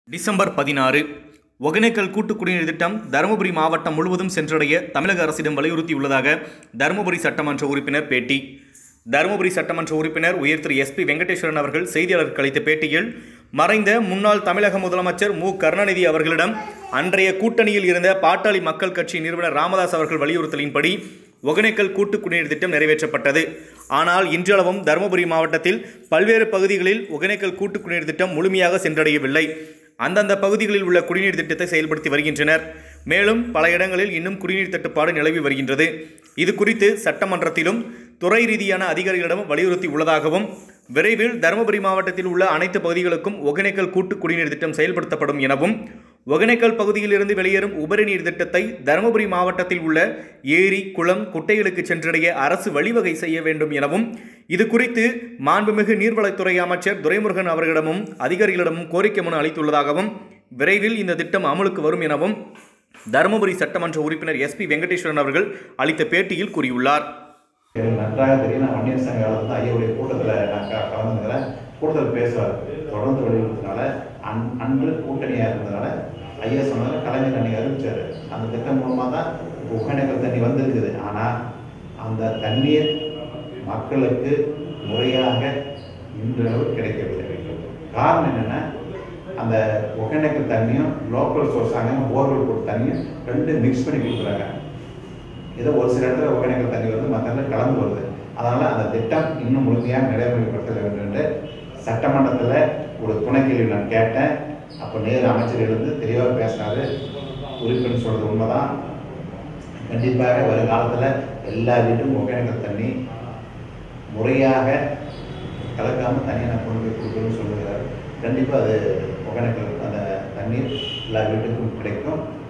December பதினாறு ஒகேனக்கல் கூட்டு குடிநீர் திட்டம் தருமபுரி மாவட்டம் முழுவதும் சென்றடைய தமிழக அரசிடம் வலியுறுத்தியுள்ளதாக தருமபுரி சட்டமன்ற உறுப்பினர் பேட்டி தருமபுரி சட்டமன்ற உறுப்பினர் உயர் திரு எஸ்பி வெங்கடேஸ்வரன் அவர்கள் செய்தியாளருக்கு அளித்த பேட்டியில் மறைந்த முன்னாள் தமிழக முதலமைச்சர் மு கருணாநிதி அவர்களிடம் அன்றைய கூட்டணியில் இருந்த பாட்டாளி மக்கள் கட்சி நிறுவனர் ராமதாஸ் அவர்கள் வலியுறுத்தலின்படி ஒகேனக்கல் கூட்டு குடிநீர் திட்டம் நிறைவேற்றப்பட்டது ஆனால் இன்றளவும் தருமபுரி மாவட்டத்தில் பல்வேறு பகுதிகளில் ஒகேனக்கல் கூட்டு குடிநீர் திட்டம் முழுமையாக சென்றடையவில்லை அந்தந்த பகுதிகளில் உள்ள குடிநீர் திட்டத்தை செயல்படுத்தி வருகின்றனர் மேலும் பல இடங்களில் இன்னும் குடிநீர் தட்டுப்பாடு நிலவி வருகின்றது இது குறித்து சட்டமன்றத்திலும் துறை ரீதியான அதிகாரிகளிடம் வலியுறுத்தி உள்ளதாகவும் விரைவில் தருமபுரி மாவட்டத்தில் உள்ள அனைத்து பகுதிகளுக்கும் ஒகேனக்கல் கூட்டு குடிநீர் திட்டம் செயல்படுத்தப்படும் எனவும் ஒகேனக்கல் பகுதியிலிருந்து வெளியேறும் உபரி நீர் திட்டத்தை தருமபுரி மாவட்டத்தில் உள்ள ஏரி குளம் குட்டைகளுக்கு சென்றடைய அரசு வழிவகை செய்ய வேண்டும் எனவும் இது குறித்து மாண்புமிகு நீர்வளத்துறை அமைச்சர் துரைமுருகன் அவர்களிடமும் அதிகாரிகளிடமும் கோரிக்கை மனு அளித்துள்ளதாகவும் விரைவில் இந்த திட்டம் அமலுக்கு வரும் எனவும் தருமபுரி சட்டமன்ற உறுப்பினர் எஸ்பி வெங்கடேஸ்வரன் அவர்கள் அளித்த பேட்டியில் கூறியுள்ளார் எனக்கு நன்றாக தெரியும் நான் வன்னியர் சங்க காலத்தில் ஐயாவுடைய கூட்டத்தில் நான் க கலந்துக்கிறேன் கூட்டத்தில் பேசுவார் தொடர்ந்து வலியுறுத்தினால அன் அன்பு கூட்டணியாக இருந்ததுனால ஐயா சொன்னதில் கலைஞர் அன்னைக்கு அறிவிச்சார் அந்த திட்டம் மூலமாக தான் இப்போ ஒகேனக்கல் தண்ணி வந்திருக்குது ஆனால் அந்த தண்ணீர் மக்களுக்கு முறையாக இன்றளவு கிடைக்கவில்லை காரணம் என்னென்னா அந்த ஒகேனக்கல் தண்ணியும் லோக்கல் சோர்ஸ் ஆகாமல் போர்வெல் போட்டு தண்ணியும் ரெண்டு மிக்ஸ் பண்ணி கொடுக்குறாங்க ஏதோ ஒரு சில இடத்துல ஒகேனக்கல் தண்ணி வருது மற்ற இடத்துல கலந்து வருது அதனால் அந்த திட்டம் இன்னும் முழுமையாக நடைமுறைப்படுத்த வேண்டும் என்று சட்டமன்றத்தில் ஒரு துணை கேள்வி நான் கேட்டேன் அப்போ நேரு அமைச்சர் எழுந்து தெளிவாக பேசினாரு உறுப்பினர் சொல்கிறது உண்மைதான் கண்டிப்பாக வருங்காலத்தில் எல்லா வீட்டுக்கும் ஒகேனக்கல் தண்ணி முறையாக கலக்காமல் தனியாக நான் கொண்டு போய் கொடுக்கணும்னு சொல்லுகிறார் கண்டிப்பாக அது ஒகேனக்கல் அந்த தண்ணீர் எல்லா வீட்டுக்கும் கிடைக்கும்